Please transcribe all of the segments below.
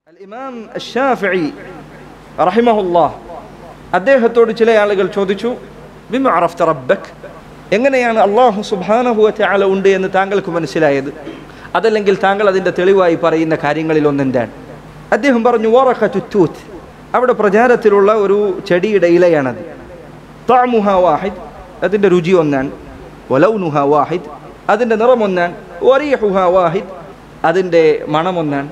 ഇമാം ഷാഫിഇ റഹിമഹുല്ലാ അദ്ദേഹത്തോട് ചില ആളുകൾ ചോദിച്ചു ബിമ അറഫ്ത റബ്ബക് എങ്ങനെയാണ് അള്ളാഹു സുബ്ഹാനഹു വതആല ഉണ്ട് എന്ന് താങ്കൾക്ക് മനസ്സിലായത് അതല്ലെങ്കിൽ താങ്കൾ അതിൻ്റെ തെളിവായി പറയുന്ന കാര്യങ്ങളിൽ ഒന്നെന്താണ് അദ്ദേഹം പറഞ്ഞു വറഖത്തു തൂത്ത് അവിടെ പ്രചാരത്തിലുള്ള ഒരു ചെടിയുടെ ഇലയാണത് തഅമുഹ വാഹിദ് അതിൻ്റെ രുചി ഒന്നാണ് വലൗനുഹ വാഹിദ് അതിൻ്റെ നിറം ഒന്നാണ് വറീഹുഹ വാഹിദ് അതിൻ്റെ മണം ഒന്നാണ്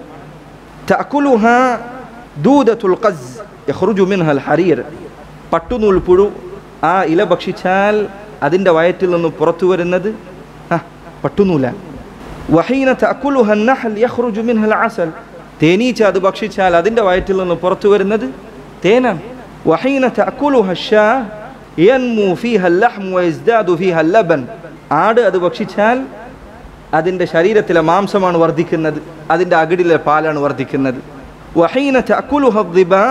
تأكلها دودة القز يخرج منها الحرير പട്ടുനൂൽ പുഴു ആ ഇല ഭക്ഷിച്ചാൽ അതിൻ്റെ വയറ്റിൽ നിന്ന് പുറത്തു വരുന്നത് ആ പട്ടുനൂലാണ് വഹീന തഅക്കുലുഹ النحل يخرج منها العسل തേനീച്ച അത് ഭക്ഷിച്ചാൽ അതിൻ്റെ വയറ്റിൽ നിന്ന് പുറത്തു വരുന്നത് തേനാണ് വഹീന തഅക്കുലുഹ الشاة ينمو فيها اللحم ويزداد فيها اللبن ആട് അത് ഭക്ഷിച്ചാൽ അതിൻ്റെ ശരീരത്തിലെ മാംസമാണ് വർദ്ധിക്കുന്നത് അതിൻ്റെ അകിടിലെ പാലാണ് വർദ്ധിക്കുന്നത് وحين تأكلها الظباء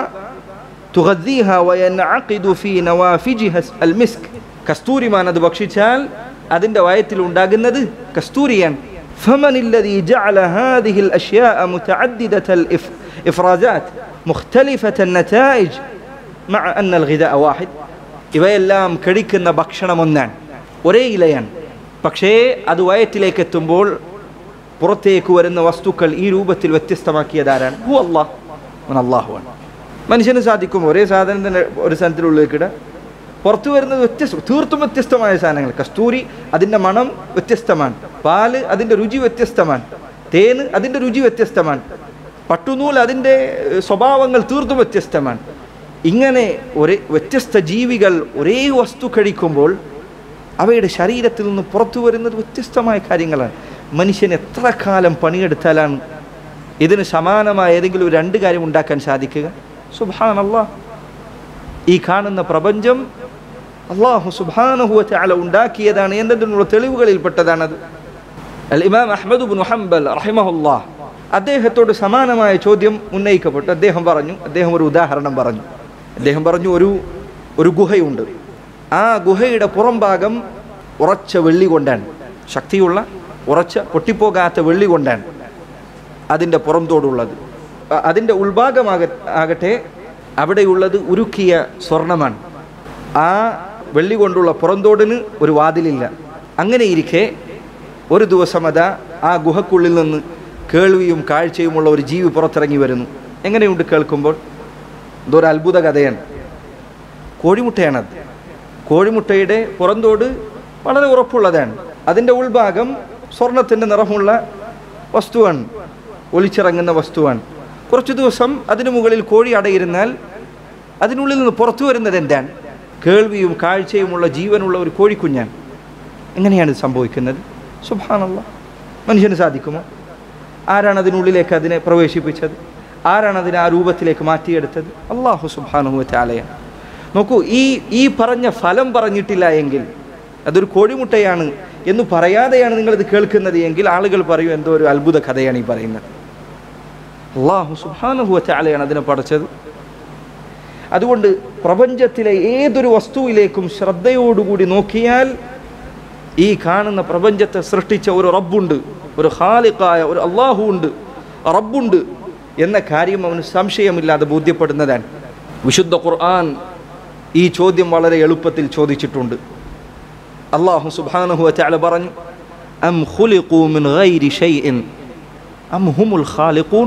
تغذيها وينعقد في نوافجها المسك കസ്തൂരിമാൻ അത് ഭക്ഷിച്ചാൽ അതിൻ്റെ വയറ്റിൽ ഉണ്ടാകുന്നത് കസ്തൂരിയാണ് فمن الذي جعل هذه الأشياء متعددة الإفرازات مختلفة النتائج مع أن الغذاء واحد ഇവയെല്ലാം കഴിക്കുന്ന ഭക്ഷണം ഒന്നാണ് ഒരേ ഇലയാണ് പക്ഷേ അത് വയറ്റിലേക്ക് എത്തുമ്പോൾ പുറത്തേക്ക് വരുന്ന വസ്തുക്കൾ ഈ രൂപത്തിൽ വ്യത്യസ്തമാക്കിയതാരാണ് ഹു അള്ളാഹ് അള്ളാഹുവാണ് മനുഷ്യന് സാധിക്കും ഒരേ സാധനം തന്നെ ഒരു സ്ഥലത്തിനുള്ളിലേക്കിട പുറത്തു വരുന്നത് വ്യത്യസ്ത തീർത്തും വ്യത്യസ്തമായ സാധനങ്ങൾ കസ്തൂരി അതിൻ്റെ മണം വ്യത്യസ്തമാണ് പാല് അതിൻ്റെ രുചി വ്യത്യസ്തമാണ് തേന് അതിൻ്റെ രുചി വ്യത്യസ്തമാണ് പട്ടുനൂൽ അതിൻ്റെ സ്വഭാവങ്ങൾ തീർത്തും വ്യത്യസ്തമാണ് ഇങ്ങനെ ഒരേ വ്യത്യസ്ത ജീവികൾ ഒരേ വസ്തു കഴിക്കുമ്പോൾ അവയുടെ ശരീരത്തിൽ നിന്ന് പുറത്തു വരുന്നത് വ്യത്യസ്തമായ കാര്യങ്ങളാണ് മനുഷ്യൻ എത്ര കാലം പണിയെടുത്താലാണ് ഇതിന് സമാനമായ ഏതെങ്കിലും ഒരു രണ്ട് കാര്യം ഉണ്ടാക്കാൻ സാധിക്കുക സുബാനല്ല ഈ കാണുന്ന പ്രപഞ്ചം അള്ളാഹു സുബാനഹുവത്തെ അല ഉണ്ടാക്കിയതാണ് എന്നതിനുള്ള തെളിവുകളിൽപ്പെട്ടതാണത് അൽ ഇമാം അഹമ്മദ് ബുൻ ഹംബൽ റഹിമഹുല്ലാ അദ്ദേഹത്തോട് സമാനമായ ചോദ്യം ഉന്നയിക്കപ്പെട്ടു അദ്ദേഹം പറഞ്ഞു അദ്ദേഹം ഒരു ഉദാഹരണം പറഞ്ഞു അദ്ദേഹം പറഞ്ഞു ഒരു ഒരു ഗുഹയുണ്ട് ആ ഗുഹയുടെ പുറം ഭാഗം ഉറച്ച വെള്ളി കൊണ്ടാണ് ശക്തിയുള്ള ഉറച്ച പൊട്ടിപ്പോകാത്ത വെള്ളി കൊണ്ടാണ് അതിൻ്റെ പുറംതോടുള്ളത് അതിൻ്റെ ഉൾഭാഗമാക ആകട്ടെ അവിടെയുള്ളത് ഉരുക്കിയ സ്വർണമാണ് ആ വെള്ളി കൊണ്ടുള്ള പുറന്തോടിന് ഒരു വാതിലില്ല അങ്ങനെ ഇരിക്കെ ഒരു ദിവസം അതാ ആ ഗുഹക്കുള്ളിൽ നിന്ന് കേൾവിയും കാഴ്ചയുമുള്ള ഒരു ജീവി പുറത്തിറങ്ങി വരുന്നു എങ്ങനെയുണ്ട് കേൾക്കുമ്പോൾ എന്തോ ഒരു അത്ഭുത കഥയാണ് കോഴിമുട്ടയാണത് കോഴിമുട്ടയുടെ പുറന്തോട് വളരെ ഉറപ്പുള്ളതാണ് അതിൻ്റെ ഉൾഭാഗം സ്വർണത്തിൻ്റെ നിറമുള്ള വസ്തുവാണ് ഒലിച്ചിറങ്ങുന്ന വസ്തുവാണ് കുറച്ചു ദിവസം അതിനു മുകളിൽ കോഴി അടയിരുന്നാൽ അതിനുള്ളിൽ നിന്ന് പുറത്തു വരുന്നത് എന്താണ് കേൾവിയും കാഴ്ചയുമുള്ള ജീവനുള്ള ഒരു കോഴിക്കുഞ്ഞാണ് എങ്ങനെയാണ് ഇത് സംഭവിക്കുന്നത് സുഭാനുള്ള മനുഷ്യന് സാധിക്കുമോ ആരാണ് അതിനുള്ളിലേക്ക് അതിനെ പ്രവേശിപ്പിച്ചത് ആരാണ് അതിനെ ആ രൂപത്തിലേക്ക് മാറ്റിയെടുത്തത് അള്ളാഹു സുബാനുഹുവത്തെ ആലയാണ് നോക്കൂ ഈ ഈ പറഞ്ഞ ഫലം പറഞ്ഞിട്ടില്ല എങ്കിൽ അതൊരു കോഴിമുട്ടയാണ് എന്ന് പറയാതെയാണ് നിങ്ങളിത് കേൾക്കുന്നത് എങ്കിൽ ആളുകൾ പറയും എന്തോ ഒരു അത്ഭുത കഥയാണ് ഈ പറയുന്നത് അള്ളാഹു സുബാനുഹുവത്തെ ആലയാണ് അതിനെ പഠിച്ചത് അതുകൊണ്ട് പ്രപഞ്ചത്തിലെ ഏതൊരു വസ്തുവിലേക്കും ശ്രദ്ധയോടുകൂടി നോക്കിയാൽ ഈ കാണുന്ന പ്രപഞ്ചത്തെ സൃഷ്ടിച്ച ഒരു റബ്ബുണ്ട് ഒരു ഖാലിഖായ ഒരു അള്ളാഹു ഉണ്ട് റബ്ബുണ്ട് എന്ന കാര്യം അവന് സംശയമില്ലാതെ ബോധ്യപ്പെടുന്നതാണ് വിശുദ്ധ ഖുർആൻ ഈ ചോദ്യം വളരെ എളുപ്പത്തിൽ ചോദിച്ചിട്ടുണ്ട് അള്ളാഹു സുബ്ഹാനഹു വതആല പറഞ്ഞു അം ഖുലിഖൂ മിൻ ഗൈരി ഷൈഇൻ അം ഹുമുൽ ഖാലിഖൂൻ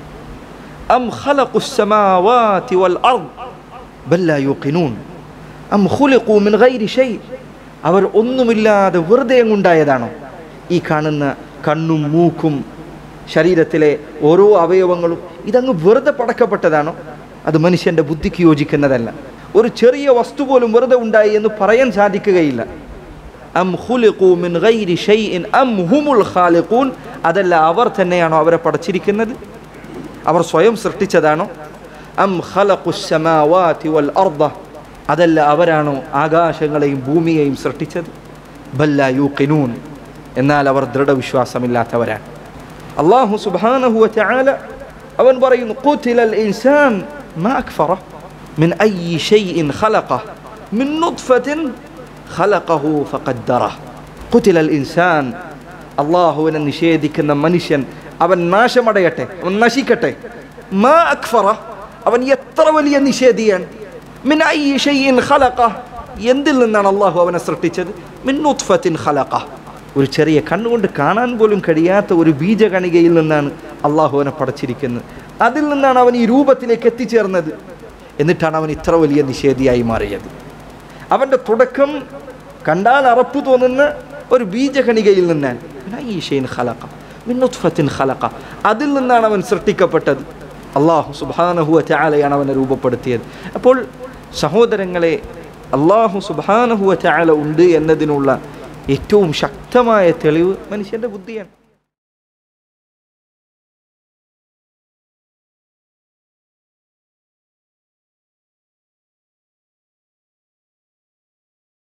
അം ഖലഖു السماوات والأرض ബൽ ലാ യൂഖിനൂൻ അം ഖുലിഖൂ മിൻ ഗൈരി ഷൈ അവർ ഒന്നുമില്ലാതെ വെറുതെ ഉണ്ടായതാണോ ഈ കാണുന്ന കണ്ണും മൂക്കും ശരീരത്തിലെ ഓരോ അവയവങ്ങളും ഇതങ്ങ് വെറുതെ പടക്കപ്പെട്ടതാണോ അത് മനുഷ്യൻ്റെ ബുദ്ധിക്ക് യോജിക്കുന്നതല്ല ഒരു ചെറിയ വസ്തു പോലും വെറുതെ ഉണ്ടായി എന്ന് പറയാൻ സാധിക്കുകയില്ല അം ഖുലിഖൂ മിൻ ഗൈരി ഷൈഇൻ അം ഹുമുൽ ഖാലിഖൂൻ അതല്ല അവർ തന്നെയാണോ അവരെ പടച്ചിരിക്കുന്നത് അവർ സ്വയം സൃഷ്ടിച്ചതാണോ അം ഖലഖുസ് സമാവാതി വൽ അർദ അതല്ല അവരാണോ ആകാശങ്ങളെയും ഭൂമിയെയും സൃഷ്ടിച്ചത് ബല്ല യൂഖിനൂൻ എന്നാൽ അവർ ദൃഢവിശ്വാസമില്ലാത്തവരാണ് അള്ളാഹു സുബ്ഹാനഹു വതആല അവൻ പറയുന്നു ഖുതിലൽ ഇൻസാൻ മാ അക്ഫറ മിൻ അയ്യി ഷൈഇൻ ഖലഖ മിൻ നുത്ഫത്തിൻ ഖലഖഹു ഫഖദ്ദറ ഖുതിലൽ ഇൻസാൻ അള്ളാഹുവിനെ നിഷേധിക്കുന്ന മനുഷ്യൻ അവൻ നാശമടയട്ടെ അവൻ നശിക്കട്ടെ മാ അക്ഫറ അവൻ എത്ര വലിയ നിഷേധിയാണ് മിൻ ഐ ഷൈഇൻ ഖലഖ എന്തിൽ നിന്നാണ് അള്ളാഹു അവനെ സൃഷ്ടിച്ചത് മിൻ നുത്ഫത്തിൻ ഖലഖ ഒരു ചെറിയ കണ്ണുകൊണ്ട് കാണാൻ പോലും കഴിയാത്ത ഒരു ബീജകണികയിൽ നിന്നാണ് അള്ളാഹു അവനെ പടച്ചിരിക്കുന്നത് അതിൽ നിന്നാണ് അവൻ ഈ രൂപത്തിലേക്ക് എത്തിച്ചേർന്നത് എന്നിട്ടാണ് അവൻ ഇത്ര വലിയ നിഷേധിയായി മാറിയത് അവൻ്റെ തുടക്കം കണ്ടാൽ അറപ്പ് തോന്നുന്ന ഒരു ബീജകണികയിൽ നിന്നാണ് ഈശയിൻ ഖലഖ മിൻ നുത്ഫത്തിൻ ഖലഖ അതിൽ നിന്നാണ് അവൻ സൃഷ്ടിക്കപ്പെട്ടത് അള്ളാഹു സുബാനഹുവ ചാലയാണ് അവനെ രൂപപ്പെടുത്തിയത് അപ്പോൾ സഹോദരങ്ങളെ അള്ളാഹു സുബാനഹുവ ചാല ഉണ്ട് എന്നതിനുള്ള ഏറ്റവും ശക്തമായ തെളിവ് മനുഷ്യൻ്റെ ബുദ്ധിയാണ്